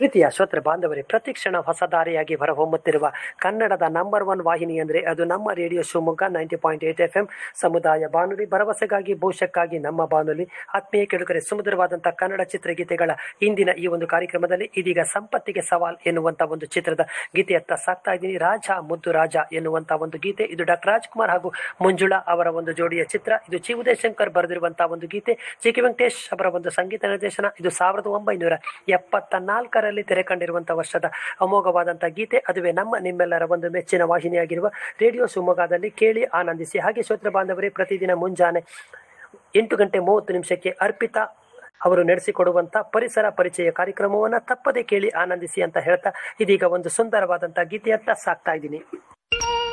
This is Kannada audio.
ಪ್ರೀತಿಯ ಶ್ರೋತೃ ಬಾಂಧವರೇ ಪ್ರತಿಕ್ಷಣ ಹೊಸ ದಾರಿಯಾಗಿ ಹೊರಹೊಮ್ಮುತ್ತಿರುವ ಕನ್ನಡದ ನಂಬರ್ ಒನ್ ವಾಹಿನಿ ಅಂದರೆ ಅದು ನಮ್ಮ radio Shivamogga ninety point eight F M ಸಮುದಾಯ ಬಾನುಲಿ ಭರವಸೆಗಾಗಿ ಭವಿಷ್ಯಕ್ಕಾಗಿ ನಮ್ಮ ಬಾನುಲಿ ಆತ್ಮೀಯ ಕೆಡುಕರೆ ಸುಮಧುರವಾದಂತಹ ಕನ್ನಡ ಚಿತ್ರಗೀತೆಗಳ ಇಂದಿನ ಈ ಒಂದು ಕಾರ್ಯಕ್ರಮದಲ್ಲಿ ಇದೀಗ ಸಂಪತ್ತಿಗೆ ಸವಾಲ್ ಎನ್ನುವಂತ ಒಂದು ಚಿತ್ರದ ಗೀತೆಯತ್ತ ಸಾಕ್ತಾ ಇದ್ದೀನಿ ರಾಜ ಮುದ್ದು ರಾಜ ಎನ್ನುವಂತ ಒಂದು ಗೀತೆ ಇದು ಡಾಕ್ಟರ್ ರಾಜ್ಕುಮಾರ್ ಹಾಗೂ ಮಂಜುಳಾ ಅವರ ಒಂದು ಜೋಡಿಯ ಚಿತ್ರ ಇದು ಚಿ ಉದಯಶಂಕರ್ ಬರೆದಿರುವಂತಹ ಒಂದು ಗೀತೆ ಜಿ ಕೆ ವೆಂಕಟೇಶ್ ಅವರ ಒಂದು ಸಂಗೀತ ನಿರ್ದೇಶನ ಇದು ಸಾವಿರದ ಒಂಬೈನೂರ ಎಪ್ಪತ್ತ ನಾಲ್ಕರಲ್ಲಿ ತೆರೆ ಕಂಡಿರುವಂತಹ ವರ್ಷದ ಅಮೋಘವಾದಂತಹ ಗೀತೆ ಅದುವೇ ನಮ್ಮ ನಿಮ್ಮೆಲ್ಲರ ಒಂದು ಮೆಚ್ಚಿನ ವಾಹಿನಿಯಾಗಿರುವ ರೇಡಿಯೋ ಶಿವಮೊಗ್ಗದಲ್ಲಿ ಕೇಳಿ ಆನಂದಿಸಿ ಹಾಗೆ ಶ್ರೋತೃ ಬಾಂಧವರೇ ಪ್ರತಿದಿನ ಮುಂಜಾನೆ ಎಂಟು ಗಂಟೆ ಮೂವತ್ತು ನಿಮಿಷಕ್ಕೆ ಅರ್ಪಿತಾ ಅವರು ನಡೆಸಿಕೊಡುವಂತ ಪರಿಸರ ಪರಿಚಯ ಕಾರ್ಯಕ್ರಮವನ್ನು ತಪ್ಪದೆ ಕೇಳಿ ಆನಂದಿಸಿ ಅಂತ ಹೇಳ್ತಾ ಇದೀಗ ಒಂದು ಸುಂದರವಾದಂತಹ ಗೀತೆಯತ್ತ ಸಾಕ್ತಾ ಇದ್ದೀನಿ